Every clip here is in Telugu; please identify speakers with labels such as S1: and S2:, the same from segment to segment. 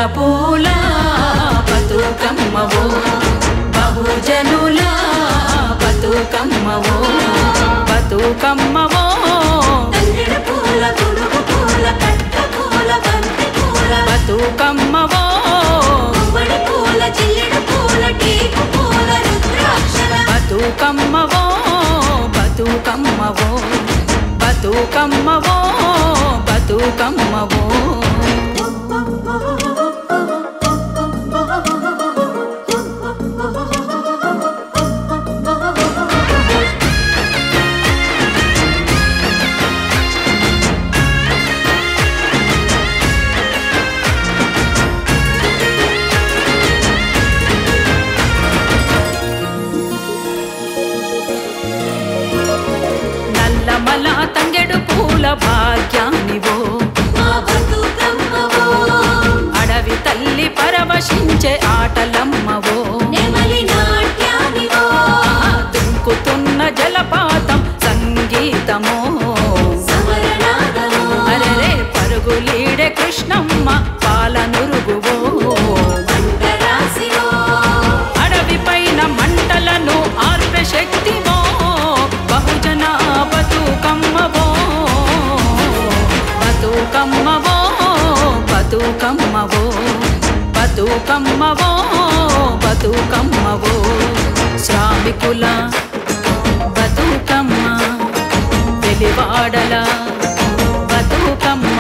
S1: పూల బతుకమ్మవో బహుజనుల బతుకమ్మవో బతుకమ్మవో
S2: తంగెడు పూల గునుగు పూల కట్ట పూల బంతి పూల
S1: బతుకమ్మవో
S2: గుమ్మడి పూల జిల్లెడు పూల టేకు పూల రుద్రాక్షల
S1: బతుకమ్మవో బతుకమ్మవో బతుకమ్మవో బతుకమ్మవో నల్లమల తంగెడు పూల భాగ్యానివో
S2: మా బతుకమ్మవో
S1: అడవి తల్లి పరవశించే ఆటలమ్మవో
S2: నెమలి నాట్యానివో
S1: దుంకుతున్న జలపాతం సంగీతమో
S2: సమరనాదమో
S1: అరెరే పరుగులీడే కృష్ణమ్మ పాలనురుగువో
S2: మంటరాశివో
S1: అడవి పైన మంటలను ఆర్పే శక్తివో బహుజన బతుకమ్మవో బతుకమ్మవో బతుకమ్మవో బతుకమ్మవో బతుకమ్మవో శ్రామికుల బతుకమ్మ వెలివాడల బతుకమ్మ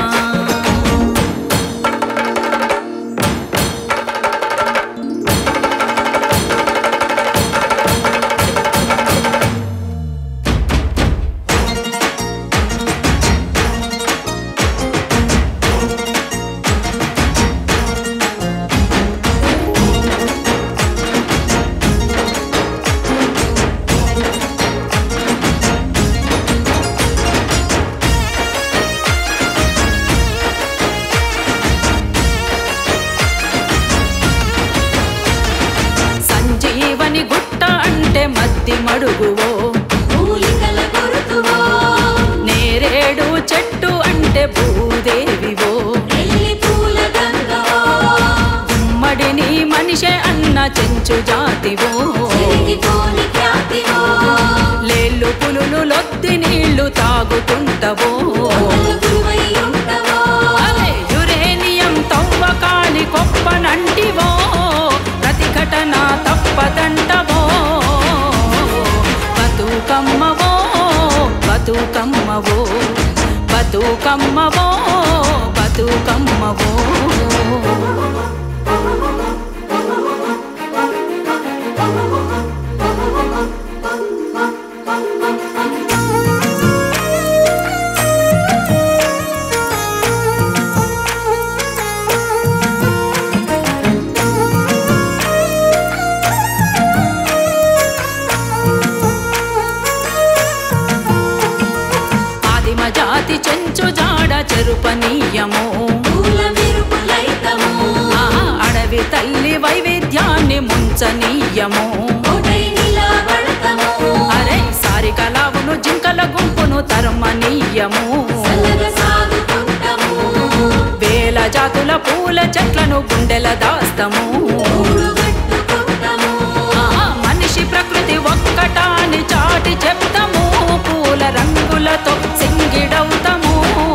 S1: సంజీవని గుట్ట అంటే మద్ది మడుగువో
S2: మూలికల గురుతువో
S1: నేరేడు చెట్టు అంటే భూదేవివో
S2: నెల్లి పూల గంగవో
S1: ఉమ్మడిని మనిషే అన్న చెంచు జాతివో
S2: చెరిగిపోని ఖ్యాతివో
S1: లేళ్ళు పులులు లొత్తి నీళ్లు తాగుతుంటవో
S2: వందల గురువై ఉంటవో
S1: అరే యురేనియం తవ్వకాని కొప్పనంటివో ప్రతిఘటన తప్పదంటవో బతుకమ్మవో బతుకమ్మవో బతుకమ్మవో బతుకమ్మవో ఆదిమ జాతి చెంచు జాడ చెరుపనీయము
S2: పూల మెరుపులైతము
S1: ఆ అడవి తల్లి వైవిధ్యాన్ని ముంచనీయము
S2: కోటై నిలబడతము
S1: అరే సారి కలావును జింకల గుంపును తరమనీయము
S2: చల్లగ సాగుకుంటము
S1: వేల జాతుల పూల చెట్లను గుండెల దాస్తము
S2: కూడు కట్టుకుంటము
S1: ఆ మనిషి ప్రకృతి ఒక్కటాని చాటి చెప్తాము పూల రంగులతో సింగిడవుతాము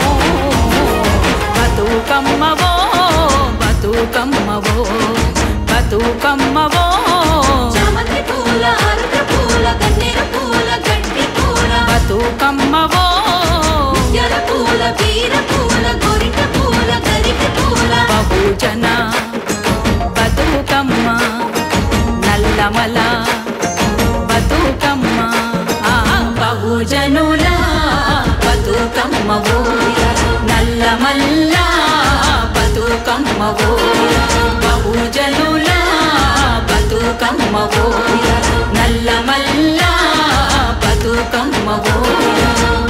S1: బతుకమ్మవో బతుకమ్మవో బతుకమ్మవో
S2: చామంతి పూల అరుక పూల కన్నెర పూల గడ్డి పూల
S1: బతుకమ్మవో
S2: ముత్యాల పూల బీర పూల గోరిక పూల గరిక పూల
S1: బహుజన బతుకమ్మ నల్లమల బతుకమ్మ ఆ బహుజనుల బతుకమ్మవో నల్లమల్ల బతుకమ్మవో బహుజనుల బతుకమ్మవో నల్లమల్ల బతుకమ్మవో